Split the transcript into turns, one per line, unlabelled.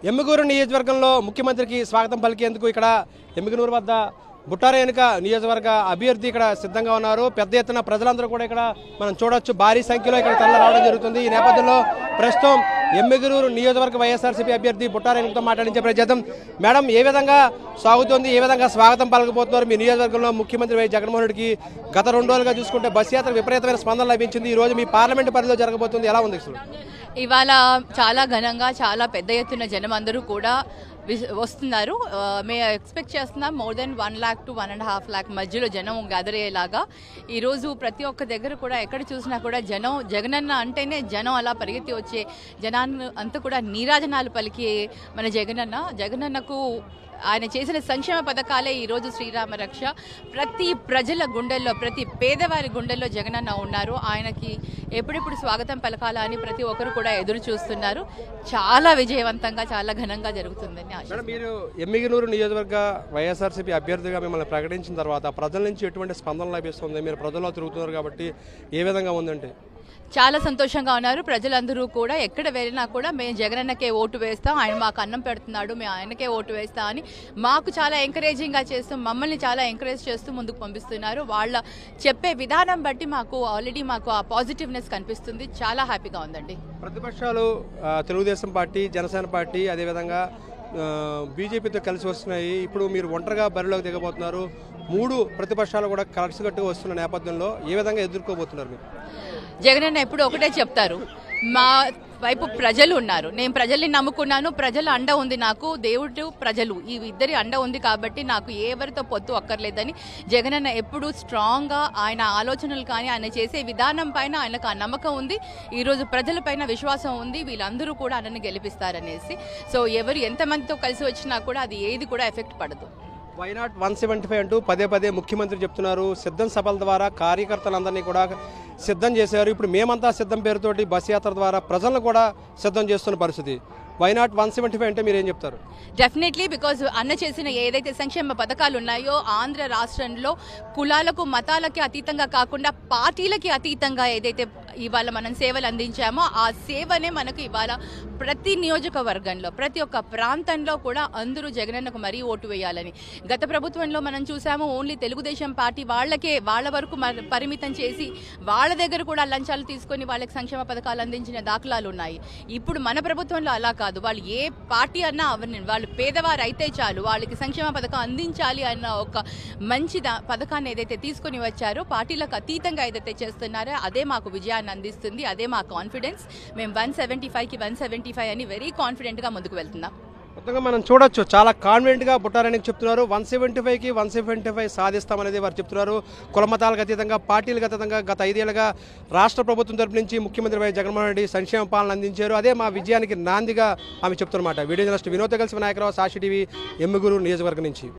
ఎమ్మిగూరు నియోజకవర్గంలో ముఖ్యమంత్రికి స్వాగతం పలికేందుకు ఇక్కడ ఎమ్మిగనూరు వద్ద బుట్టారేనుక నియోజకవర్గ అభ్యర్థి ఇక్కడ సిద్ధంగా ఉన్నారు పెద్ద ఎత్తున ప్రజలందరూ కూడా ఇక్కడ మనం చూడొచ్చు భారీ సంఖ్యలో ఇక్కడ తరలి రావడం జరుగుతుంది ఈ నేపథ్యంలో ప్రస్తుతం ఎమ్మిగనూరు నియోజకవర్గ వైఎస్ఆర్సీపీ అభ్యర్థి బుట్టారేనుకతో మాట్లాడించే ప్రయత్నం మేడం ఏ విధంగా సాగుతోంది ఏ విధంగా స్వాగతం పలకబోతున్నారు మీ నియోజకవర్గంలో ముఖ్యమంత్రి వై జగన్మోహన్ రెడ్డికి గత రెండు రోజులుగా చూసుకుంటే బస్ యాత్ర విపరీతమైన స్పందన లభించింది ఈ రోజు మీ పార్లమెంటు పరిధిలో జరగబోతుంది ఎలా ఉంది అసలు
ఇవాళ చాలా ఘనంగా చాలా పెద్ద ఎత్తున జనం అందరూ కూడా విస్- వస్తున్నారు ఆ, మేము ఎక్స్పెక్ట్ చేస్తున్నాం more than one lakh to one and half lakh మధ్యలో జనం గ్యాదర్ అయ్యేలాగా ఈరోజు ప్రతి ఒక్క దగ్గర కూడా ఎక్కడ చూసినా కూడా జనం జగనన్న అంటేనే జనం అలా పరిగెత్తి వచ్చే జనాన్ని అంతా కూడా నీరాజనాలు పలికి మన జగనన్న జగనన్నకు ఆయన చేసిన సంక్షేమ పథకాలే ఈరోజు శ్రీరామ రక్ష ప్రతి ప్రజల గుండెల్లో ప్రతి పేదవారి గుండెల్లో జగనన్న ఉన్నారు ఆయనకి ఎప్పుడెప్పుడు స్వాగతం పలకాలా అని ప్రతి ఒక్కరు కూడా ఎదురు చూస్తున్నారు చాలా విజయవంతంగా చాలా ఘనంగా జరుగుతుందని ఆశ
మేడం మీరు ఎమ్మిగనూరు నియోజకవర్గ వైఎస్ఆర్సీపీ అభ్యర్థిగా మిమ్మల్ని ప్రకటించిన తర్వాత ప్రజల నుంచి ఎటువంటి స్పందన లభిస్తుంది మీరు ప్రజల్లో తిరుగుతున్నారు కాబట్టి ఏ విధంగా ఉందంటే
చాలా సంతోషంగా ఉన్నారు ప్రజలందరూ కూడా ఎక్కడ వెళ్ళినా కూడా మేము జగనన్నకే ఓటు వేస్తాం ఆయన మాకు అన్నం పెడుతున్నాడు మేము ఆయనకే ఓటు వేస్తాం అని మాకు చాలా ఎంకరేజింగ్గా చేస్తూ మమ్మల్ని చాలా ఎంకరేజ్ చేస్తూ ముందుకు పంపిస్తున్నారు వాళ్ళ చెప్పే విధానం బట్టి మాకు ఆల్రెడీ మాకు ఆ పాజిటివ్నెస్ కనిపిస్తుంది చాలా హ్యాపీగా ఉందండి
ప్రతిపక్షాలు ఆ, తెలుగుదేశం పార్టీ జనసేన పార్టీ అదేవిధంగా ఆ, బీజేపీతో కలిసి వస్తున్నాయి ఇప్పుడు మీరు ఒంటరిగా బరిలోకి దిగబోతున్నారు మూడు ప్రతిపక్షాలు కూడా కలిసికట్టుగా వస్తున్న నేపథ్యంలో ఏ విధంగా ఎదుర్కోబోతున్నారు మీరు
జగనన్న ఎప్పుడు ఒకటే చెప్తారు మా వైపు ప్రజలు ఉన్నారు నేను ప్రజల్ని నమ్ముకున్నాను ప్రజల అండ ఉంది నాకు దేవుడు ప్రజలు ఈ ఇద్దరి అండ ఉంది కాబట్టి నాకు ఎవరితో పొత్తు అక్కర్లేదని జగనన్న ఎప్పుడు స్ట్రాంగ్గా ఆయన ఆలోచనలు కానీ ఆయన చేసే విధానం పైన ఆయనకు ఆ నమ్మకం ఉంది ఈరోజు ప్రజలపైన విశ్వాసం ఉంది వీళ్ళందరూ కూడా ఆయనను గెలిపిస్తారనేసి సో ఎవరు ఎంతమందితో కలిసి వచ్చినా కూడా అది ఏది కూడా ఎఫెక్ట్ పడదు
వైనాట్ వన్ సెవెంటీ ఫైవ్ అంటూ పదే పదే ముఖ్యమంత్రి చెప్తున్నారు సిద్ధం సభల ద్వారా కార్యకర్తలందరినీ కూడా సిద్ధం చేశారు ఇప్పుడు మేమంతా సిద్ధం పేరుతోటి బస్ యాత్ర ద్వారా ప్రజలను కూడా సిద్ధం చేస్తున్న పరిస్థితి వైనాట్ వన్ సెవెంటీ ఫైవ్ అంటే మీరు ఏం చెప్తారు
డెఫినెట్లీ బికాజ్ అన్న చేసిన ఏదైతే సంక్షేమ పథకాలు ఉన్నాయో ఆంధ్ర రాష్ట్రంలో కులాలకు మతాలకి అతీతంగా కాకుండా పార్టీలకి అతీతంగా ఏదైతే ఇవాళ మనం సేవలు అందించామో ఆ సేవనే మనకు ఇవాళ ప్రతి నియోజకవర్గంలో ప్రతి ఒక్క ప్రాంతంలో కూడా అందరూ జగనన్నకు మరీ ఓటు వేయాలని గత ప్రభుత్వంలో మనం చూసాము ఓన్లీ తెలుగుదేశం పార్టీ వాళ్ళకే వాళ్ళ వరకు మ- పరిమితం చేసి వాళ్ళ దగ్గర కూడా లంచాలు తీసుకొని వాళ్ళకి సంక్షేమ పథకాలు అందించిన దాఖలాలు ఉన్నాయి ఇప్పుడు మన ప్రభుత్వంలో అలా కాదు వాళ్ళు ఏ పార్టీ అన్నా అవన్నీ వాళ్ళు పేదవారు అయితే చాలు వాళ్ళకి సంక్షేమ పథకం అందించాలి అన్న ఒక మంచి దా- పథకాన్ని ఏదైతే తీసుకొని వచ్చారో పార్టీలకు అతీతంగా ఏదైతే చేస్తున్నారో అదే మాకు విజయాన్ని అందిస్తుంది అదే మా కాన్ఫిడెన్స్ మేము వన్ సెవెంటీ ఫైవ్కి వన్ సెవెంటీ ఫైవ్ అని వెరీ కాన్ఫిడెంట్గా ముందుకు వెళ్తున్నాం
మొత్తంగా మనం చూడొచ్చు చాలా కాన్ఫిడెంట్గా బుట్టారని చెప్తున్నారు వన్ సెవెంటీ ఫైవ్కి వన్ సెవెంటీ ఫైవ్ సాధిస్తామనేది వారు చెప్తున్నారు కులమతాలకు అతీతంగా పార్టీలకు అతీతంగా గత ఐదేళ్లుగా రాష్ట్ర ప్రభుత్వం తరపు నుంచి ముఖ్యమంత్రి వై జగన్మోహన్ రెడ్డి సంక్షేమ పాలన అందించారు అదే మా విజయానికి నాందిగా ఆమె చెప్తున్నమాట వీడియో జర్నలిస్ట్ వినోద్ కలిసి వినాయకరావు సాక్షి టీవీ ఎమ్మిగురు నియోజకవర్గం నుంచి